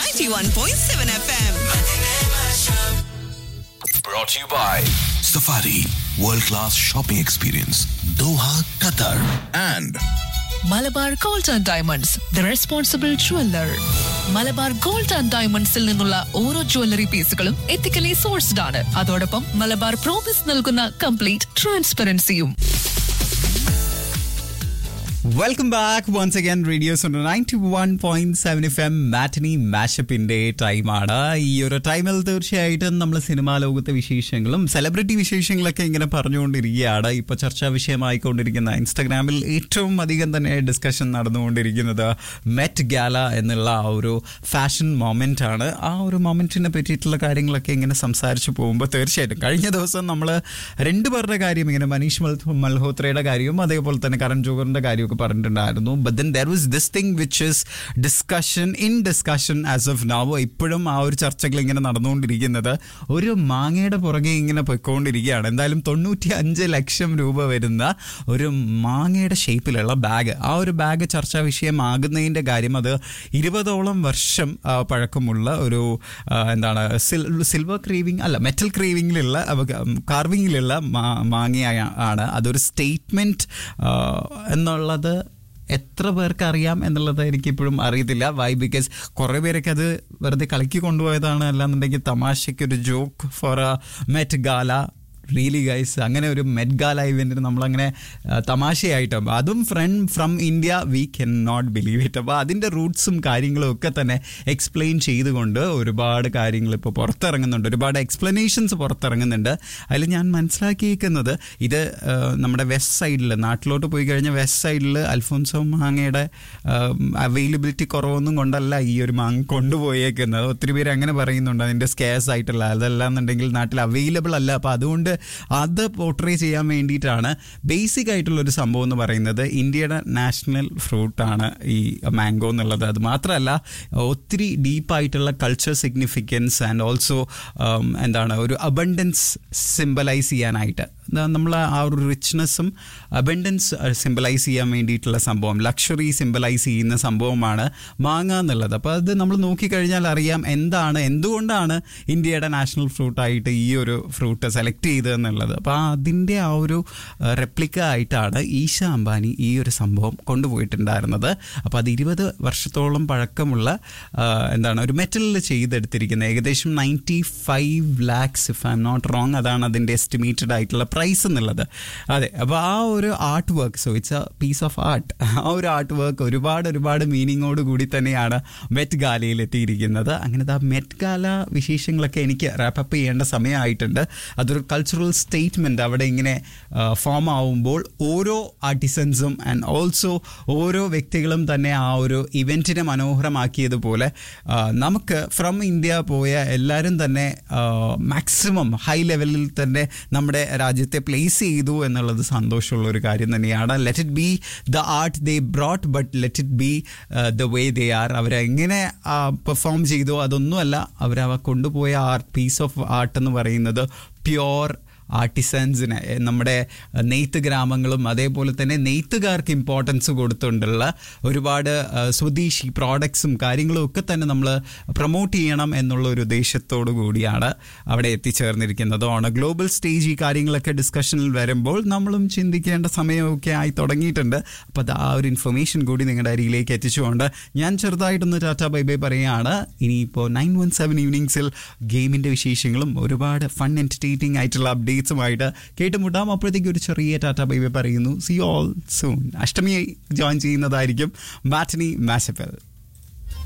91.7 FM. Brought to you by Safari World Class Shopping Experience Doha, Qatar and Malabar gold and diamonds the responsible jeweller Malabar gold and ഡയമണ്ട്സിൽ നിന്നുള്ള ഓരോ jewellery പീസുകളും ethically sourced ആണ് അതോടൊപ്പം Malabar promise നൽകുന്ന complete ട്രാൻസ്പെറൻസിയും welcome back once again radio's ninety one point seven F M matinee മാഷപ്പിന്റെ ടൈമാണ് ഈ ഒരു ടൈമിൽ തീർച്ചയായിട്ടും നമ്മൾ സിനിമാ ലോകത്തെ വിശേഷങ്ങളും സെലിബ്രിറ്റി വിശേഷങ്ങളൊക്കെ ഇങ്ങനെ പറഞ്ഞുകൊണ്ടിരിക്കുകയാണ് ഇപ്പോൾ ചർച്ചാ വിഷയമായിക്കൊണ്ടിരിക്കുന്ന ഇൻസ്റ്റഗ്രാമിൽ ഏറ്റവും അധികം തന്നെ ഡിസ്കഷൻ നടന്നുകൊണ്ടിരിക്കുന്നത് മെറ്റ് ഗാല എന്നുള്ള ആ ഒരു ഫാഷൻ മൊമെന്റ് ആണ് ആ ഒരു മൊമെന്റിനെ പറ്റിയിട്ടുള്ള കാര്യങ്ങളൊക്കെ ഇങ്ങനെ സംസാരിച്ചു പോകുമ്പോൾ തീർച്ചയായിട്ടും കഴിഞ്ഞ ദിവസം നമ്മൾ രണ്ടുപേരുടെ കാര്യം ഇങ്ങനെ മനീഷ് മൽ- മൽഹോത്രയുടെ കാര്യവും അതേപോലെ തന്നെ കരൺ ജോഹറിന്റെ കാര്യമൊക്കെ പറഞ്ഞിട്ടുണ്ടായിരുന്നു but then there was this thing which is discussion in discussion as of now ഇപ്പോഴും ആ ഒരു ചർച്ചകൾ ഇങ്ങനെ നടന്നുകൊണ്ടിരിക്കുന്നത് ഒരു മാങ്ങയുടെ പുറകെ ഇങ്ങനെ പൊയ്ക്കൊണ്ടിരിക്കുകയാണ് എന്തായാലും തൊണ്ണൂറ്റി അഞ്ച് ലക്ഷം രൂപ വരുന്ന ഒരു മാങ്ങയുടെ ഷേപ്പിലുള്ള ബാഗ് ആ ഒരു ബാഗ് ചർച്ചാ വിഷയമാകുന്നതിന്റെ കാര്യം അത് ഇരുപതോളം വർഷം ആ, പഴക്കമുള്ള ഒരു ആ, എന്താണ് സിൽവർ ക്രീവിംഗ് അല്ല മെറ്റൽ ക്രീവിംഗിലുള്ള കാർവിംഗിലുള്ള മാങ്ങയായ ആണ് അതൊരു സ്റ്റേറ്റ്മെന്റ് എന്നുള്ളത് എത്ര പേർക്ക് അറിയാം എന്നുള്ളത് എനിക്ക് ഇപ്പോഴും അറിയത്തില്ല വൈ ബിക്കോസ് കുറേ പേരൊക്കെ അത് വെറുതെ കളിക്ക് കൊണ്ടുപോയതാണ് അല്ലാന്നുണ്ടെങ്കിൽ തമാശയ്ക്ക് ഒരു joke for a Met Gala really guys അങ്ങനെ ഒരു മെറ്റ് ഗാല ഇവന്റിന് നമ്മളങ്ങനെ ആ, തമാശയായിട്ട് അതും friend from India we can not believe it അപ്പോൾ അതിൻ്റെ റൂട്ട്സും കാര്യങ്ങളും ഒക്കെ തന്നെ എക്സ്പ്ലെയിൻ ചെയ്തുകൊണ്ട് ഒരുപാട് കാര്യങ്ങൾ ഇപ്പോൾ പുറത്തിറങ്ങുന്നുണ്ട് ഒരുപാട് എക്സ്പ്ലനേഷൻസ് പുറത്തിറങ്ങുന്നുണ്ട് അതിൽ ഞാൻ മനസ്സിലാക്കിയിരിക്കുന്നത് ഇത് ആ, നമ്മുടെ വെസ്റ്റ് സൈഡിൽ നാട്ടിലോട്ട് പോയി കഴിഞ്ഞാൽ വെസ്റ്റ് സൈഡിൽ അൽഫോൻസോ മാങ്ങയുടെ അവൈലബിലിറ്റി കുറവൊന്നും കൊണ്ടല്ല ഈ ഒരു മാങ്ങ കൊണ്ടുപോയേക്കുന്നത് ഒത്തിരി പേര് അങ്ങനെ പറയുന്നുണ്ട് അതിൻ്റെ സ്കേസ് ആയിട്ടല്ല അതല്ല എന്നുണ്ടെങ്കിൽ നാട്ടിൽ അവൈലബിൾ അല്ല അപ്പോൾ അതുകൊണ്ട് അത് പോർട്രേ ചെയ്യാൻ വേണ്ടിയിട്ടാണ് ബേസിക് ആയിട്ടുള്ള ഒരു സംഭവം എന്ന് പറയുന്നത് ഇന്ത്യയുടെ നാഷണൽ ഫ്രൂട്ടാണ് ഈ മാംഗോ എന്നുള്ളത് അത് മാത്രമല്ല ഒത്തിരി ഡീപ്പായിട്ടുള്ള കൾച്ചർ സിഗ്നിഫിക്കൻസ് ആൻഡ് ഓൾസോ എന്താണ് ഒരു അബണ്ടൻസ് സിംബലൈസ് ചെയ്യാനായിട്ട് നമ്മൾ ആ ഒരു റിച്ച്നെസ്സും അബണ്ടൻസ് സിംബലൈസ് ചെയ്യാൻ വേണ്ടിയിട്ടുള്ള സംഭവം ലക്ഷറി സിംബലൈസ് ചെയ്യുന്ന സംഭവമാണ് മാങ്ങ എന്നുള്ളത് അപ്പോൾ അത് നമ്മൾ നോക്കിക്കഴിഞ്ഞാൽ അറിയാം എന്താണ് എന്തുകൊണ്ടാണ് ഇന്ത്യയുടെ നാഷണൽ ഫ്രൂട്ടായിട്ട് ഈ ഒരു ഫ്രൂട്ട് സെലക്ട് ചെയ്തതെന്നുള്ളത് അപ്പോൾ അതിൻ്റെ ആ ഒരു റെപ്ലിക്ക ആയിട്ടാണ് ഈശ അംബാനി ഈ ഒരു സംഭവം കൊണ്ടുപോയിട്ടുണ്ടായിരുന്നത് അപ്പോൾ അത് ഇരുപത് വർഷത്തോളം പഴക്കമുള്ള ആ, എന്താണ് ഒരു മെറ്റലിൽ ചെയ്തെടുത്തിരിക്കുന്നത് ഏകദേശം ninety five lakhs if I'm not wrong അതാണ് അതിൻ്റെ എസ്റ്റിമേറ്റഡ് ആയിട്ടുള്ള പ്രൈസ് എന്നുള്ളത് അതെ അപ്പോൾ ആ ഒരു art work so it's a piece of art ആ ഒരു ആർട്ട് വർക്ക് ഒരുപാട് ഒരുപാട് മീനിങ്ങോട് കൂടി തന്നെയാണ് മെറ്റ് ഗാലയിൽ എത്തിയിരിക്കുന്നത് അങ്ങനത്തെ ആ മെറ്റ് ഗാല വിശേഷങ്ങളൊക്കെ എനിക്ക് റാപ്പപ്പ് ചെയ്യേണ്ട സമയമായിട്ടുണ്ട് അതൊരു കൾച്ചറൽ സ്റ്റേറ്റ്മെൻറ്റ് അവിടെ ഇങ്ങനെ ഫോം ആവുമ്പോൾ ഓരോ ആർട്ടിസൻസും ആൻഡ് ഓൾസോ ഓരോ വ്യക്തികളും തന്നെ ആ ഒരു ഇവൻറ്റിനെ മനോഹരമാക്കിയതുപോലെ ആ, നമുക്ക് ഫ്രം ഇന്ത്യ പോയ എല്ലാവരും തന്നെ മാക്സിമം ഹൈ ലെവലിൽ തന്നെ നമ്മുടെ രാജ്യത്തെ പ്ലേസ് ചെയ്തു എന്നുള്ളത് സന്തോഷമുള്ള ഒരു കാര്യം തന്നെയാണ് let it be the art they brought but let it be the way they are അവരെങ്ങനെ പെർഫോം ചെയ്തോ അതൊന്നുമല്ല അവരവ കൊണ്ടുപോയ ആർട്ട് പീസ് ഓഫ് ആർട്ട് എന്ന് പറയുന്നത് പ്യോർ ആർട്ടിസൻസിന് നമ്മുടെ നെയ്ത്ത് ഗ്രാമങ്ങളും അതേപോലെ തന്നെ നെയ്ത്തുകാർക്ക് ഇമ്പോർട്ടൻസ് കൊടുത്തുകൊണ്ടുള്ള ഒരുപാട് ആ, സ്വദേശി പ്രോഡക്ട്സും കാര്യങ്ങളും ഒക്കെ തന്നെ നമ്മൾ പ്രൊമോട്ട് ചെയ്യണം എന്നുള്ള ഒരു ഉദ്ദേശത്തോടു കൂടിയാണ് അവിടെ എത്തിച്ചേർന്നിരിക്കുന്നത് ഓൺ എ ഗ്ലോബൽ സ്റ്റേജ് ഈ കാര്യങ്ങളൊക്കെ ഡിസ്കഷനിൽ വരുമ്പോൾ നമ്മളും ചിന്തിക്കേണ്ട സമയമൊക്കെ ആയി തുടങ്ങിയിട്ടുണ്ട് അപ്പോൾ അത് ആ ഒരു ഇൻഫർമേഷൻ കൂടി നിങ്ങളുടെ അരികിലേക്ക് എത്തിച്ചുകൊണ്ട് ഞാൻ ചെറുതായിട്ടൊന്ന് ടാറ്റ ബൈ ബൈ പറയുകയാണ് ഇനിയിപ്പോൾ നയൻ വൺ സെവൻ ഈവനിങ്സിൽ ഗെയിമിൻ്റെ വിശേഷങ്ങളും ഒരുപാട് ഫൺ എൻ്റർടൈനിങ് ആയിട്ടുള്ള അപ്ഡേറ്റ്സുമായിട്ട് കേട്ടുമുട്ടാം അപ്പോഴത്തേക്ക് ഒരു ചെറിയ ടാറ്റ ബൈ ബൈ പറയുന്നു see all soon Ashtami join ചെയ്യുന്നതായിരിക്കും മാറ്റനി മാസഫൽ